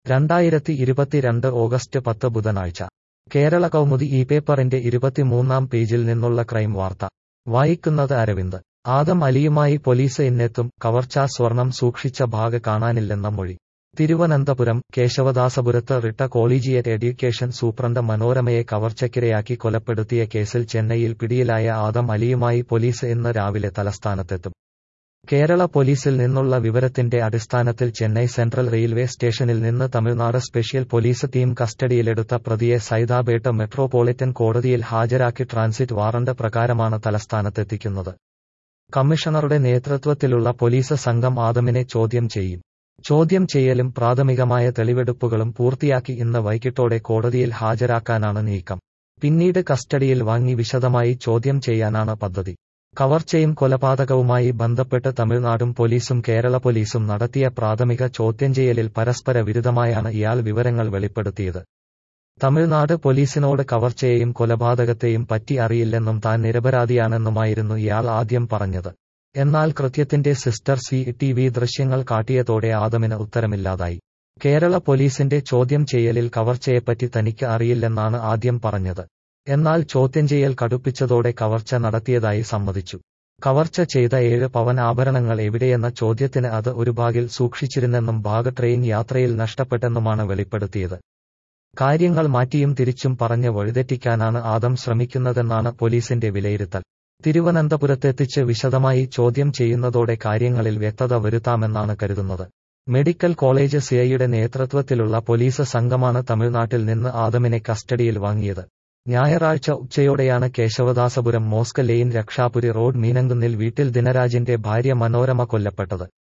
രണ്ടായിരത്തി ഇരുപത്തിരണ്ട് ഓഗസ്റ്റ് പത്ത് ബുധനാഴ്ച കേരള കൗമുദി ഈ പേപ്പറിന്റെ ഇരുപത്തിമൂന്നാം പേജിൽ നിന്നുള്ള ക്രൈം വാർത്ത വായിക്കുന്നത് അരവിന്ദ് ആദം അലിയുമായി പോലീസ് ഇന്നെത്തും കവർച്ചാ സ്വർണം സൂക്ഷിച്ച ഭാഗ കാണാനില്ലെന്ന മൊഴി തിരുവനന്തപുരം കേശവദാസപുരത്ത് റിട്ട കോളീജിയറ്റ് എഡ്യൂക്കേഷൻ സൂപ്രണ്ട് മനോരമയെ കവർച്ചയ്ക്കിരയാക്കി കൊലപ്പെടുത്തിയ കേസിൽ ചെന്നൈയിൽ പിടിയിലായ ആദം അലിയുമായി പോലീസ് ഇന്ന് രാവിലെ തലസ്ഥാനത്തെത്തും കേരള പോലീസിൽ നിന്നുള്ള വിവരത്തിന്റെ അടിസ്ഥാനത്തിൽ ചെന്നൈ സെൻട്രൽ റെയിൽവേ സ്റ്റേഷനിൽ നിന്ന് തമിഴ്നാട് സ്പെഷ്യൽ പോലീസ് ടീം കസ്റ്റഡിയിലെടുത്ത പ്രതിയെ സൈതാബേട്ട് മെട്രോപൊളിറ്റൻ കോടതിയിൽ ഹാജരാക്കി ട്രാൻസിറ്റ് വാറണ്ട് പ്രകാരമാണ് തലസ്ഥാനത്തെത്തിക്കുന്നത് കമ്മീഷണറുടെ നേതൃത്വത്തിലുള്ള പോലീസ് സംഘം ആദമിനെ ചോദ്യം ചെയ്യും ചോദ്യം ചെയ്യലും പ്രാഥമികമായ തെളിവെടുപ്പുകളും പൂർത്തിയാക്കി ഇന്ന് വൈകിട്ടോടെ കോടതിയിൽ ഹാജരാക്കാനാണ് നീക്കം പിന്നീട് കസ്റ്റഡിയിൽ വാങ്ങി വിശദമായി ചോദ്യം ചെയ്യാനാണ് പദ്ധതി കവർച്ചയും കൊലപാതകവുമായി ബന്ധപ്പെട്ട് തമിഴ്നാടും പോലീസും കേരള പോലീസും നടത്തിയ പ്രാഥമിക ചോദ്യം ചെയ്യലിൽ പരസ്പര വിരുദ്ധമായാണ് ഇയാൾ വിവരങ്ങൾ വെളിപ്പെടുത്തിയത് തമിഴ്നാട് പോലീസിനോട് കവർച്ചയെയും കൊലപാതകത്തെയും പറ്റി അറിയില്ലെന്നും താൻ നിരപരാധിയാണെന്നുമായിരുന്നു ഇയാൾ ആദ്യം പറഞ്ഞത് എന്നാൽ കൃത്യത്തിന്റെ സിസ്റ്റർ സി ടി വി ദൃശ്യങ്ങൾ കാട്ടിയതോടെ ആദമിന് ഉത്തരമില്ലാതായി കേരള പോലീസിന്റെ ചോദ്യം ചെയ്യലിൽ കവർച്ചയെപ്പറ്റി തനിക്ക് അറിയില്ലെന്നാണ് ആദ്യം പറഞ്ഞത് എന്നാൽ ചോദ്യം ചെയ്യൽ കടുപ്പിച്ചതോടെ കവർച്ച നടത്തിയതായി സമ്മതിച്ചു കവർച്ച ചെയ്ത ഏഴ് പവൻ ആഭരണങ്ങൾ എവിടെയെന്ന ചോദ്യത്തിന് അത് ഒരു ബാഗിൽ സൂക്ഷിച്ചിരുന്നെന്നും ബാഗ് ട്രെയിൻ യാത്രയിൽ നഷ്ടപ്പെട്ടെന്നുമാണ് വെളിപ്പെടുത്തിയത് കാര്യങ്ങൾ മാറ്റിയും തിരിച്ചും പറഞ്ഞ് വഴിതെറ്റിക്കാനാണ് ആദം ശ്രമിക്കുന്നതെന്നാണ് പോലീസിന്റെ വിലയിരുത്തൽ തിരുവനന്തപുരത്തെത്തിച്ച് വിശദമായി ചോദ്യം ചെയ്യുന്നതോടെ കാര്യങ്ങളിൽ വ്യക്തത വരുത്താമെന്നാണ് കരുതുന്നത് മെഡിക്കൽ കോളേജ് സിഐയുടെ നേതൃത്വത്തിലുള്ള പോലീസ് സംഘമാണ് തമിഴ്നാട്ടിൽ നിന്ന് ആദമിനെ കസ്റ്റഡിയിൽ വാങ്ങിയത് ഞായറാഴ്ച ഉച്ചയോടെയാണ് Kesavadasapuram mosque lane Rakshapuri road മീനങ്കുന്നിൽ വീട്ടിൽ ദിനരാജിന്റെ ഭാര്യ മനോരമ കൊല്ലപ്പെട്ടത്